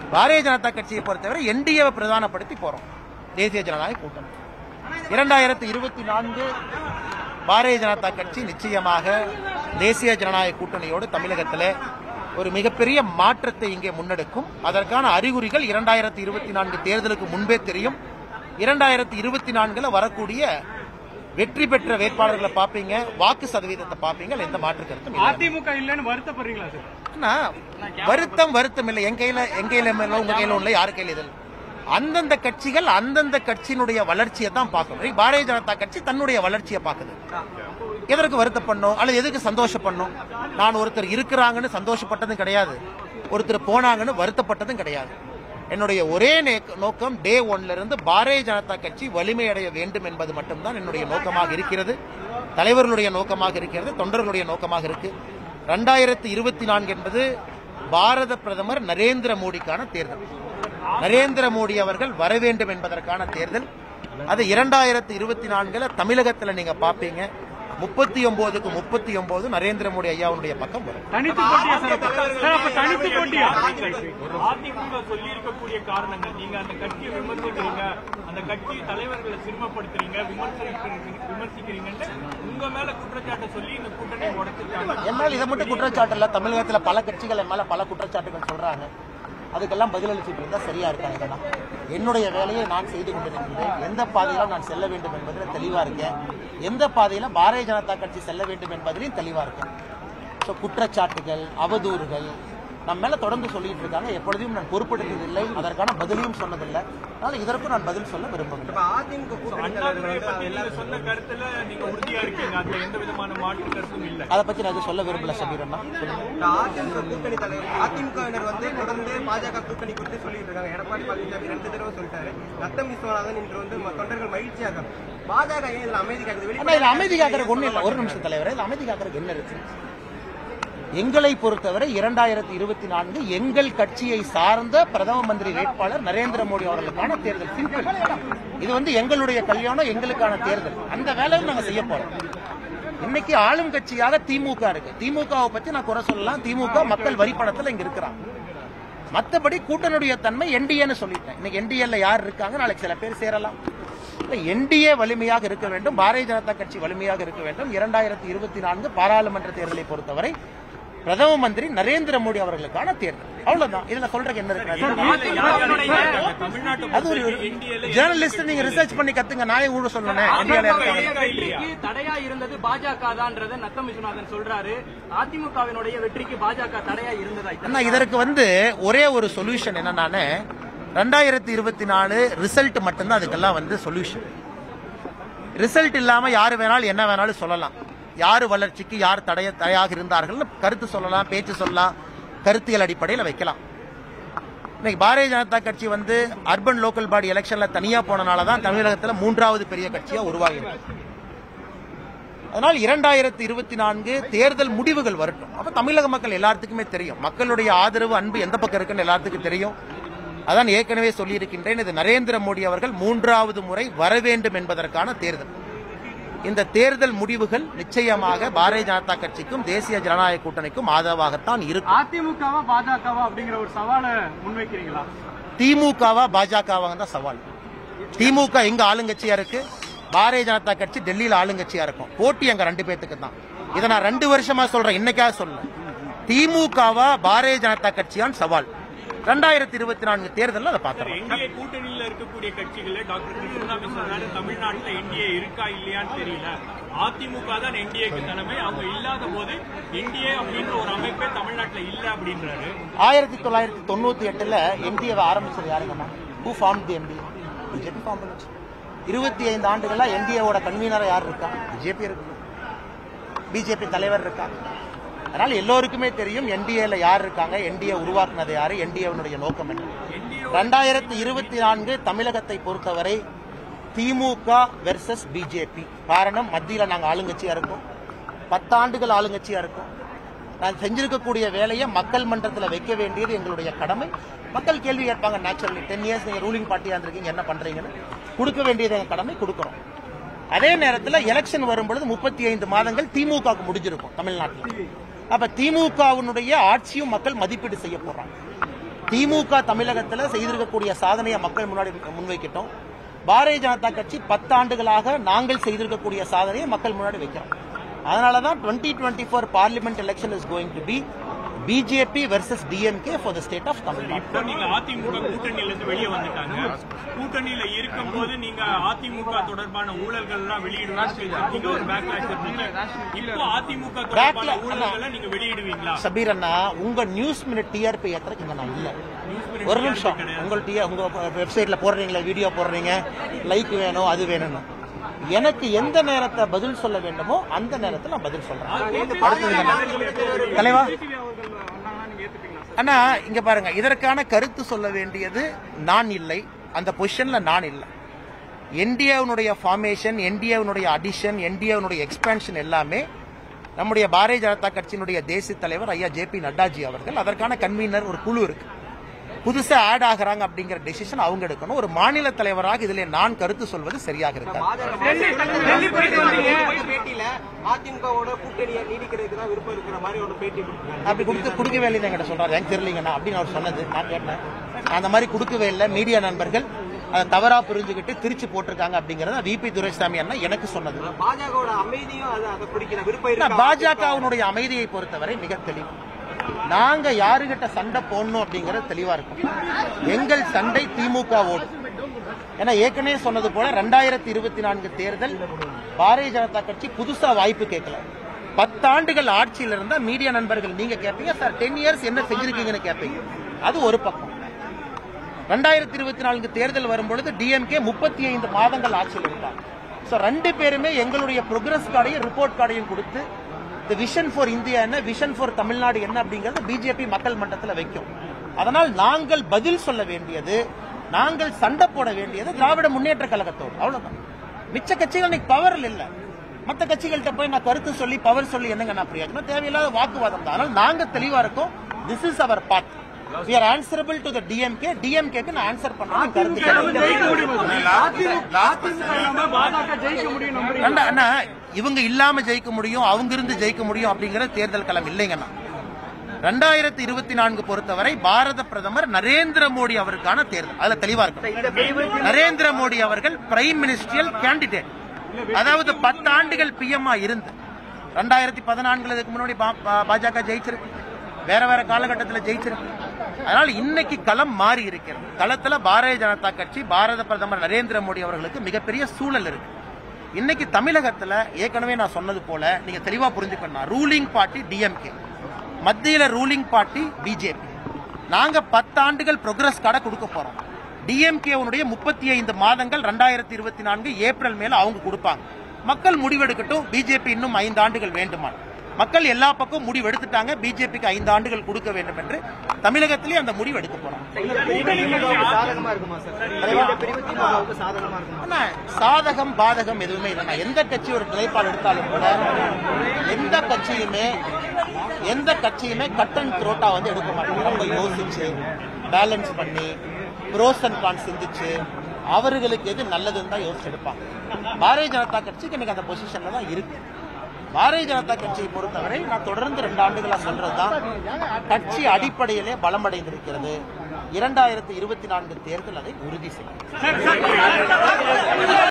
பாரதிய ஜனதா கட்சியை பொறுத்தவரை என்டிஏவை பிரதானப்படுத்தி போறோம் தேசிய ஜனநாயக கூட்டணி இரண்டாயிரத்தி இருபத்தி நான்கு பாரதிய ஜனதா கட்சி நிச்சயமாக தேசிய ஜனநாயக கூட்டணியோடு தமிழகத்தில் ஒரு மிகப்பெரிய மாற்றத்தை இங்கே முன்னெடுக்கும் அதற்கான அறிகுறிகள் இரண்டாயிரத்தி இருபத்தி நான்கு தேர்தலுக்கு முன்பே தெரியும் இரண்டாயிரத்தி இருபத்தி நான்குல வரக்கூடிய வெற்றி பெற்ற வேட்பாளர்களை பார்ப்பீங்க வாக்கு சதவீதத்தை பார்ப்பீங்க அதுல எந்த மாற்று கருத்தும் இல்லை. அதிமுக இல்லைன்னு வருத்தப்படுறீங்களா சார் அண்ணா, வருத்தம் வருத்தம் இல்லை என் கையில என் கையில இல்லை உங்க கையில இல்லை யாரு கையில இதில் அந்தந்த கட்சிகள் அந்தந்த கட்சியினுடைய வளர்ச்சியை தான் பார்க்கணும் இன்னைக்கு பாரதிய ஜனதா கட்சி தன்னுடைய வளர்ச்சியை பார்க்குது எதற்கு வருத்தப்படணும் அல்லது எதுக்கு சந்தோஷப்படணும் நான் ஒருத்தர் இருக்கிறாங்கன்னு சந்தோஷப்பட்டதும் கிடையாது ஒருத்தர் போனாங்கன்னு வருத்தப்பட்டதும் கிடையாது என்னுடைய ஒரே நே- நோக்கம் டே ஒன்ல இருந்து பாரதிய ஜனதா கட்சி வலிமையடைய வேண்டும் என்பது மட்டும்தான் என்னுடைய நோக்கமாக இருக்கிறது தலைவர்களுடைய நோக்கமாக இருக்கிறது தொண்டர்களுடைய நோக்கமாக இருக்கு ரெண்டாயிரத்தி இருபத்தி நான்கு என்பது பாரத பிரதமர் நரேந்திர மோடிக்கான தேர்தல் நரேந்திர மோடி அவர்கள் வர வேண்டும் என்பதற்கான தேர்தல் அது இரண்டாயிரத்தி இருபத்தி நான்குல தமிழகத்துல நீங்க பாப்பீங்க முப்பத்தி ஒன்பதுக்கு முப்பத்தி ஒன்பது நரேந்திர மோடி ஐயாவுடைய பக்கம் வரும் தனித்து போட்டியா சார் அப்ப? சார் அப்ப தனித்து போட்டியா அதிமுக சொல்லி இருக்கக்கூடிய காரணங்கள் நீங்க அந்த கட்சியை விமர்சிக்கிறீங்க அந்த கட்சி தலைவர்களை சிரமப்படுத்துறீங்க விமர்சிக்கிறீங்க விமர்சிக்கிறீங்கன்னு உங்க மேல குற்றச்சாட்டை சொல்லி இந்த கூட்டணி உடச்சிருக்காங்க என் மேல இதை மட்டும் குற்றச்சாட்டு இல்ல தமிழகத்துல பல கட்சிகள் என் மேல பல குற்றச்சாட்டுகள் சொல்றாங்க அதுக்கெல்லாம் பதிலளிச்சுட்டு இருந்தா சரியா இருக்காங்க இதெல்லாம் என்னுடைய வேலையை நான் செய்து கொண்டிருக்கின்றேன் எந்த பாதையில நான் செல்ல வேண்டும் என்பதில் தெளிவா இருக்கேன் எந்த பாதையில பாரதிய ஜனதா கட்சி செல்ல வேண்டும் என்பதிலையும் தெளிவா இருக்கேன் ஸோ குற்றச்சாட்டுகள் அவதூறுகள் நம்ம மேல தொடர்ந்து சொல்லிட்டு இருக்காங்க எப்பொழுதும் நான் பொறுப்படுத்ததில்லை அதற்கான பதிலையும் சொன்னதில்லை அதனால இதற்கும் நான் பதில் சொல்ல விரும்பவில்லை அதிமுக கூட்டணி அண்ணாதுரையை பத்தி நீங்க சொன்ன கருத்துல நீங்க உறுதியா இருக்கீங்க அதுல எந்த விதமான மாற்று கருத்தும் இல்ல அதை பத்தி நான் எதுவும் சொல்ல விரும்பல சமீர் அண்ணா சொல்லுங்க. இந்த அதிமுக கூட்டணி தலைவர் அதிமுகவினர் வந்து தொடர்ந்து பாஜக கூட்டணி குறித்து சொல்லிட்டு இருக்காங்க எடப்பாடி பழனிசாமி ரெண்டு தடவை சொல்லிட்டாரு ரத்தம் விஸ்வநாதன் இன்று வந்து ம- தொண்டர்கள் மகிழ்ச்சியாக பாஜக ஏன் இதுல அமைதி காக்குது ஆனா இதுல அமைதி காக்கிறதுக்கு ஒண்ணு இல்லை ஒரு நிமிஷம் தலைவரே இதுல அமைதி காக்கிறதுக்கு என்ன இருக்கு எங்களை பொறுத்தவரை இரண்டாயிரத்தி இருபத்தி நான்கு எங்கள் கட்சியை சார்ந்த பிரதம மந்திரி வேட்பாளர் நரேந்திர மோடி அவர்களுக்கான தேர்தல் சிம்பிள் இது வந்து எங்களுடைய கல்யாணம் எங்களுக்கான தேர்தல் அந்த வேலையை நாங்க செய்ய போறோம் இன்னைக்கு ஆளும் கட்சியாக திமுக இருக்கு திமுகவை பத்தி நான் குறை சொல்லலாம் திமுக மக்கள் வரி பணத்துல இங்க இருக்கிறாங்க மத்தபடி கூட்டணியுடைய தன்மை என்டிஏன்னு சொல்லிட்டேன் இன்னைக்கு என்டிஏல யார் இருக்காங்க நாளைக்கு சில பேர் சேரலாம் என்டிஏ வலிமையாக இருக்க வேண்டும் பாரதிய ஜனதா கட்சி வலிமையாக இருக்க வேண்டும் இரண்டாயிரத்தி இருபத்தி நான்கு பாராளுமன்ற தேர்தலை பொறுத்தவரை பிரதம மந்திரி நரேந்திர மோடி அவர்களுக்கான தேர்தல் அவ்வளவுதான் இதுல சொல்றதுக்கு என்ன இருக்கு தமிழ்நாட்டு அது ஒரு ஜேர்னலிஸ்ட் நீங்க ரிசர்ச் பண்ணி கத்துங்க நாயை ஊழ சொல்லணும் இந்தியால இருக்காங்க வெற்றிக்கு தடையா இருந்தது பாஜக தான்றத நத்தம் விஸ்வநாதன் சொல்றாரு அதிமுகவினுடைய வெற்றிக்கு பாஜக தடையா இருந்ததா அண்ணா இதற்கு வந்து ஒரே ஒரு சொல்யூஷன் என்னன்னா ரெண்டாயிரத்தி இருபத்தி நாலு ரிசல்ட் மட்டும்தான் அதுக்கெல்லாம் வந்து சொல்யூஷன் ரிசல்ட் இல்லாம யாரு வேணாலும் என்ன வேணாலும் சொல்லலாம் யாரு வளர்ச்சிக்கு யார் தடைய தடையாக இருந்தார்கள்னு கருத்து சொல்லலாம் பேச்சு சொல்லலாம் கருத்தியல் அடிப்படையில் வைக்கலாம் இன்னைக்கு பாரதிய ஜனதா கட்சி வந்து அர்பன் லோக்கல் பாடி எலெக்ஷன்ல தனியா போனனால தான் தமிழகத்துல மூன்றாவது பெரிய கட்சியா உருவாகிருக்கு அதனால் இரண்டாயிரத்தி இருபத்தி நான்கு தேர்தல் முடிவுகள் வரட்டும் அப்ப தமிழக மக்கள் எல்லாத்துக்குமே தெரியும் மக்களுடைய ஆதரவு அன்பு எந்த பக்கம் இருக்குன்னு எல்லாத்துக்கும் தெரியும் அதான் ஏற்கனவே சொல்லியிருக்கின்றேன் இது நரேந்திர மோடி அவர்கள் மூன்றாவது முறை வர வேண்டும் என்பதற்கான தேர்தல் இந்த தேர்தல் முடிவுகள் நிச்சயமாக பாரதிய ஜனதா கட்சிக்கும் தேசிய ஜனநாயக கூட்டணிக்கும் ஆதரவாகத்தான் இருக்கும் அதிமுகவா பாஜகவா அப்படிங்கிற ஒரு சவாலை முன்வைக்கிறீங்களா திமுகவா பாஜகவா தான் சவால் திமுக எங்க ஆளுங்கட்சியா இருக்கு பாரதிய ஜனதா கட்சி டெல்லியில ஆளுங்கட்சியா இருக்கும் போட்டி அங்க ரெண்டு பேத்துக்கு தான் இதை நான் ரெண்டு வருஷமா சொல்றேன் இன்னைக்காக சொல்ல திமுகவா பாரதிய ஜனதா கட்சியான் சவால் ரெண்டாயிரத்தி இருபத்தி நான்கு தேர்தலில் அதை பார்த்துறோம் என்டிஏ கூட்டணியில இருக்கக்கூடிய கட்சிகளே டாக்டர் கிருஷ்ணசாமி சொன்னாரு தமிழ்நாட்டுல என்டிஏ இருக்கா இல்லையான்னு தெரியல அதிமுக தான் என்டிஏக்கு தலைமை அவங்க இல்லாத போது என்டிஏ அப்படின்ற ஒரு அமைப்பே தமிழ்நாட்டுல இல்ல அப்படின்றாரு ஆயிரத்தி தொள்ளாயிரத்தி தொண்ணூத்தி எட்டுல என்டிஏவை ஆரம்பிச்சது யாருங்கம்மா who form the NDA BJP form பண்ணுச்சு இருபத்தி ஐந்து ஆண்டுகளா என்டிஏவோட கன்வீனரா யார் இருக்கா பிஜேபி இருக்கு பிஜேபி தலைவர் இருக்கா அதனால எல்லோருக்குமே தெரியும் என்டிஏல யார் இருக்காங்க என்டிஏ உருவாக்குனது யாரு என்டிஏனுடைய நோக்கம் என்ன ரெண்டாயிரத்தி இருபத்தி நான்கு தமிழகத்தை பொறுத்தவரை திமுக வெர்சஸ் பிஜேபி காரணம் மத்தியில நாங்க ஆளுங்கட்சியா இருக்கோம் பத்தாண்டுகள் ஆளுங்கட்சியா இருக்கோம் நான் செஞ்சிருக்கக்கூடிய வேலையை மக்கள் மன்றத்தில் வைக்க வேண்டியது எங்களுடைய கடமை மக்கள் கேள்வி கேட்பாங்க நேச்சுரலி டென் இயர்ஸ் நீங்க ரூலிங் பார்ட்டியா இருந்திருக்கீங்க என்ன பண்றீங்கன்னு கொடுக்க வேண்டியது எங்க கடமை கொடுக்கிறோம் அதே நேரத்தில் எலெக்ஷன் வரும்பொழுது முப்பத்தி ஐந்து மாதங்கள் திமுகவுக்கு முடிஞ்சிருக்கும் தமிழ்நாட்டில் அப்ப திமுகவினுடைய ஆட்சியும் மக்கள் மதிப்பீடு செய்ய போறாங்க திமுக தமிழகத்துல செய்திருக்கக்கூடிய சாதனையை மக்கள் முன்னாடி முன்வைக்கட்டும் பாரதிய ஜனதா கட்சி பத்தாண்டுகளாக நாங்கள் செய்திருக்கக்கூடிய சாதனையை மக்கள் முன்னாடி வைக்கிறோம் அதனால தான் twenty twenty four parliament election is going to be BJP versus DMK for the state of Tamil Nadu இப்போ நீங்க அதிமுக கூட்டணியில இருந்து வெளியே வந்துட்டாங்க கூட்டணியில இருக்கும்போது நீங்க அதிமுக தொடர்பான ஊழல்கள் எல்லாம் வெளியிடுவாங்க நீங்க ஒரு பேக்லாஷ் இருந்தீங்க இப்போ அதிமுக தொடர்பான Backlash- ஊழல்களை நீங்க வெளியிடுவீங்களா சபீர் அண்ணா உங்க நியூஸ் மினிட் டிஆர்பி ஏத்துறதுக்கு இங்க நான் இல்ல ஒரு நிமிஷம் உங்கள் டி உங்க வெப்சைட்ல போடுறீங்களா வீடியோ போடுறீங்க லைக் வேணும் அது வேணும்னு எனக்கு எந்த நேரத்தை பதில் சொல்ல வேண்டுமோ அந்த நேரத்தில் நான் பதில் சொல்றேன் அடுத்தது என்ன? தலைவா அண்ணா இங்க பாருங்க இதற்கான கருத்து சொல்ல வேண்டியது நான் இல்லை அந்த பொசிஷன்ல நான் இல்லை என்டிஏனுடைய ஃபார்மேஷன் என்டிஏனுடைய அடிஷன் என்டிஏனுடைய எக்ஸ்பான்ஷன் எல்லாமே நம்முடைய பாரதிய ஜனதா கட்சியினுடைய தேசிய தலைவர் ஐயா ஜே பி நட்டாஜி அவர்கள் அதற்கான கன்வீனர் ஒரு குழு இருக்கு புதுசா ஆட் ஆகுறாங்க அப்படிங்கிற டெசிஷன் அவங்க எடுக்கணும் ஒரு மாநில தலைவராக இதுல நான் கருத்து சொல்வது சரியாக இருக்காது பேட்டியில அதிமுகவோட கூட்டணியை நீடிக்கிறதுக்கு தான் விருப்பம் இருக்கிற மாதிரி ஒரு பேட்டி கொடுத்தாங்க அப்படி கொடுத்து கொடுக்கவே இல்லைன்னு என்கிட்ட சொல்றாரு எனக்கு தெரியலங்கண்ணா அப்படின்னு அவர் சொன்னது நான் கேட்டேன் நான் அந்த மாதிரி கொடுக்கவே இல்லை மீடியா நண்பர்கள் அதை தவறா புரிஞ்சுக்கிட்டு திருச்சி போட்டிருக்காங்க அப்படிங்கறத விபி துரைசாமி அண்ணா எனக்கு சொன்னது பாஜகவோட அமைதியும் அதை அதை பிடிக்கிற விருப்பம் ஆனா, இருக்கா பாஜகவினுடைய அமைதியை பொறுத்தவரை மிக தெளிவு நாங்க யாருகிட்ட சண்டை போடணும் அப்படிங்கறது தெளிவா இருக்கும் எங்கள் சண்டை திமுகவோடு ஏன்னா ஏற்கனவே சொன்னது போல ரெண்டாயிரத்தி இருபத்தி நான்கு தேர்தல் பாரதிய ஜனதா கட்சி புதுசா வாய்ப்பு கேட்கல பத்தாண்டுகள் ஆட்சியில் இருந்தா மீடியா நண்பர்கள் நீங்க கேட்பீங்க சார் டென் இயர்ஸ் என்ன செஞ்சிருக்கீங்கன்னு கேட்பீங்க அது ஒரு பக்கம் ரெண்டாயிரத்தி இருபத்தி நான்கு தேர்தல் வரும்பொழுது டிஎம்கே முப்பத்தி ஐந்து மாதங்கள் ஆட்சியில் இருந்தாங்க ஸோ ரெண்டு பேருமே எங்களுடைய ப்ரோக்ரஸ் கார்டையும் ரிப்போர்ட் கார்டையும் கொடுத்து இந்த விஷன் ஃபார் இந்தியா என்ன விஷன் ஃபார் தமிழ்நாடு என்ன அப்படிங்கறது பிஜேபி மக்கள் மன்றத்தில் வைக்கும் அதனால் நாங்கள் பதில் சொல்ல வேண்டியது நாங்கள் சண்டை போட வேண்டியது திராவிட முன்னேற்ற கழகத்தோடு அவ்வளவுதான் மிச்ச கட்சிகள் இன்னைக்கு பவர்ல இல்ல மத்த கட்சிகள்கிட்ட போய் நான் கருத்து சொல்லி பவர் சொல்லி என்னங்க நான் பிரயோஜனம் தேவையில்லாத வாக்குவாதம் தான் அதனால் நாங்க தெளிவா இருக்கோம் this is our part we are answerable to the DMK DMK க்கு நான் ஆன்சர் பண்றேன் கருத்து பாஜக ஜெயிக்க முடியும் நம்புறீங்க அண்ணா அண்ணா இவங்க இல்லாம ஜெயிக்க முடியும் அவங்க இருந்து ஜெயிக்க முடியும் அப்படிங்கிற தேர்தல் களம் இல்லைங்கண்ணா ரெண்டாயிரத்தி இருபத்தி நான்கு பொறுத்தவரை பாரத பிரதமர் நரேந்திர மோடி அவருக்கான தேர்தல் அதுல தெளிவா இருக்கும் நரேந்திர மோடி அவர்கள் பிரைம் மினிஸ்ட்ரியல் கேண்டிடேட் அதாவது பத்து ஆண்டுகள் பிஎம்ஆ இருந்து ரெண்டாயிரத்தி பதினான்குல இதுக்கு முன்னாடி பா- பா- பாஜக ஜெயிச்சிருக்கு வேற வேற காலகட்டத்தில் ஜெயிச்சிருக்கு அதனால் இன்னைக்கு களம் மாறி இருக்கிறது களத்துல பாரதிய ஜனதா கட்சி பாரத பிரதமர் நரேந்திர மோடி அவர்களுக்கு மிகப்பெரிய சூழல் இருக்கு இன்னைக்கு தமிழகத்துல ஏற்கனவே நான் சொன்னது போல நீங்க தெளிவா புரிஞ்சுக்கணும் ரூலிங் பார்ட்டி டிஎம்கே மத்தியில ரூலிங் பார்ட்டி பிஜேபி நாங்க பத்தாண்டுகள் ப்ரோக்ரஸ் கார்டை கொடுக்க போறோம் டிஎம்கே முப்பத்தி ஐந்து மாதங்கள் ரெண்டாயிரத்தி இருபத்தி நான்கு ஏப்ரல் மேல அவங்க கொடுப்பாங்க மக்கள் முடிவெடுக்கட்டும் பிஜேபி இன்னும் ஐந்து ஆண்டுகள் வேண்டுமா மக்கள் எல்லா பக்கம் முடிவு எடுத்துட்டாங்க பிஜேபிக்கு ஐந்து ஆண்டுகள் கொடுக்க வேண்டும் என்று தமிழகத்திலே அந்த முடிவு எடுக்க போறோம் சாதகமா இருக்குமா சார் இந்த பிரிவு திமுகவுக்கு சாதகமா இருக்குமா ஆனா சாதகம் பாதகம் எதுவுமே இல்லை நான் எந்த கட்சி ஒரு நிலைப்பாடு எடுத்தாலும் கூட எந்த கட்சியுமே எந்த கட்சியுமே கட் அண்ட் த்ரோட்டா வந்து எடுக்க மாட்டாங்க ரொம்ப யோசிச்சு பேலன்ஸ் பண்ணி ப்ரோஸ் அண்ட் கான் சிந்திச்சு அவர்களுக்கு எது நல்லதுன்னு தான் யோசிச்சு எடுப்பாங்க பாரதிய ஜனதா கட்சிக்கு இன்னைக்கு அந்த பொசிஷன்ல தான் இருக்கு பாரதிய ஜனதா கட்சியை பொறுத்தவரை நான் தொடர்ந்து ரெண்டு ஆண்டுகளா சொல்றதுதான் கட்சி அடிப்படையிலே பலமடைந்திருக்கிறது இரண்டாயிரத்தி இருபத்தி நான்கு தேர்தல் அதை உறுதி செய்யும்